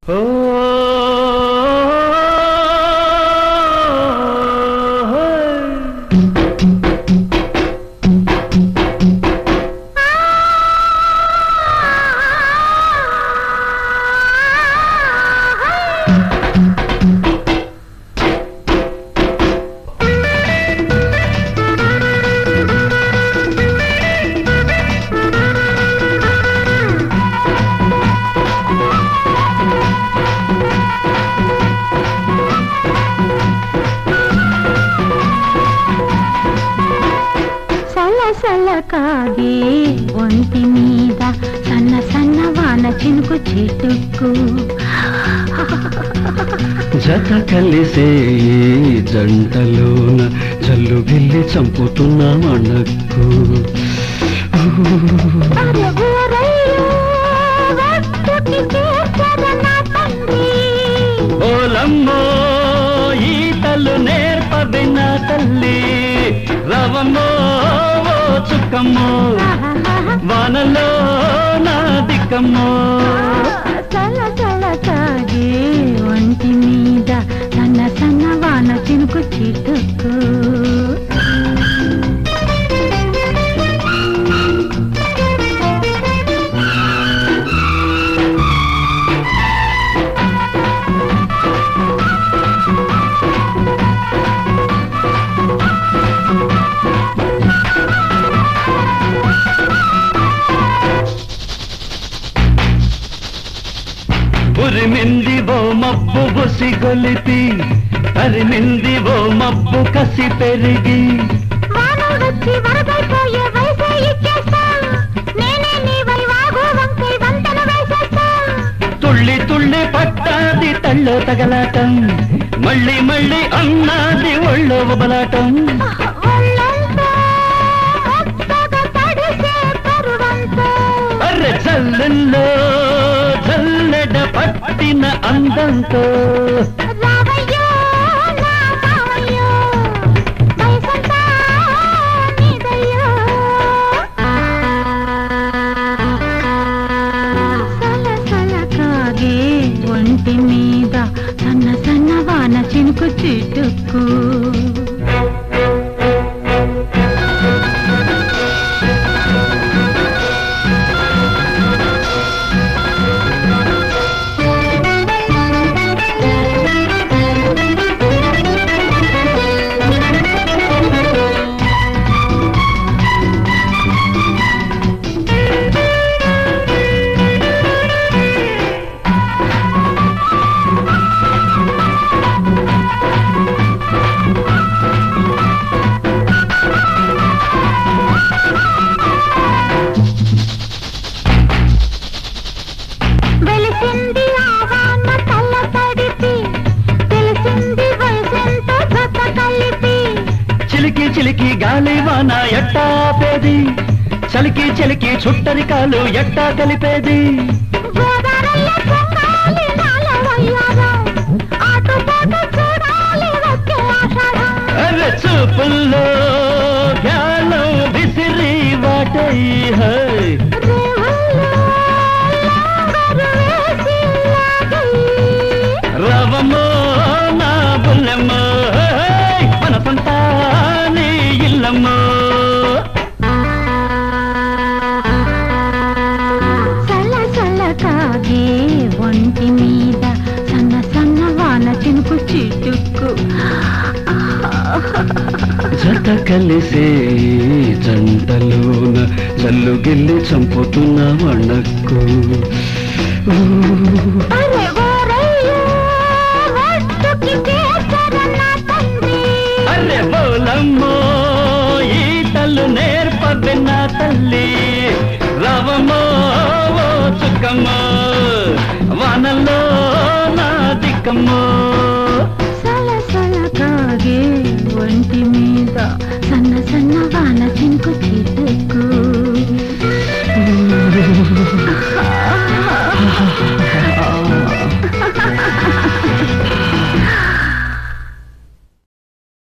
ఓ సల సల కాగే ఒంటి మీద సన్న సన్న వాన చినుకు చిటుక్కు జత కలిసే ఈ జంటలోన జల్లు గిల్లి చంపుతున్న మనకు అరె ఊరయ్యో, ఒట్టుకి చేర్చద నా తండ్రి. ఓలమ్మో ఈతలు నేర్పవి నా తల్లి రవమ్మో ఓ చుక్కమ్మో ఆహాహా. వానలో నా దిక్కమ్మో సల సల కాగే ఒంటి మీద సన్న సన్న వాన చినుకు చిటుక్కు ఉరిమింది ఓ మబ్బు బుసి గొలిపి తరిమింది ఓ మబ్బు కసి పెరిగి వానొచ్చి వరదైపోయే వయసే ఇచ్చేస్తా నేనే నీ వైవాగు వంకై వంతెన వేసేస్తా తుళ్ళి తుళ్ళి పట్టాది తళ్ళో తగలాటం మళ్ళీ మళ్ళీ అన్నాది ఒళ్ళో బలాటం ఒళ్ళంతా మెత్తగా తడిసే పరువంతో అర్రె జల్లెల్లో జల్లెడ పట్టిన అందంతో రావయ్యో నా మావయ్యో వయసంతా నీదయ్యో సల సల కాగే ఒంటి మీద సన్న సన్న వాన చినుకు చిటుక్కు వెలిసింది ఆవాన తల్ల తడిపి తెలిసింది వయసెంతో జత కలిపి చిలికి చిలికి గాలి వాన ఎట్టా ఆపేది చలికి చలికి చుట్టరి కాలు ఎట్టా కలిపేది గోదారల్లో పొంగాలి నాల వయ్యారం ఆటుపోటు చూడాలి వచ్చే ఆషాఢం అరే చూపుల్లో గాలం విసిరి వాటై హై రేవుల్లో లాంగరు వేసి లాగై రవమో నా బుల్లెమ్మో హై, మనసంతా నీ ఇల్లమ్మో సల సల కాగే ఒంటి మీద సన్న సన్న వాన చినుకు చిటుక్కు జత కలిసే ఈ జంటలోన జల్లు గిల్లి చంపుతున్న వణక్కు అరే ఓరయ్యో, ఒట్టుకి చేర్చర నా తండ్రి. అరే బోలమ్మో ఈతలు నేర్పవి నా తల్లి రవమో ఓ చుక్కమ్మో వానల్లో నా దిక్కమ్మో సల సల కాగే ఒంటి మీద సన్న సన్న వాన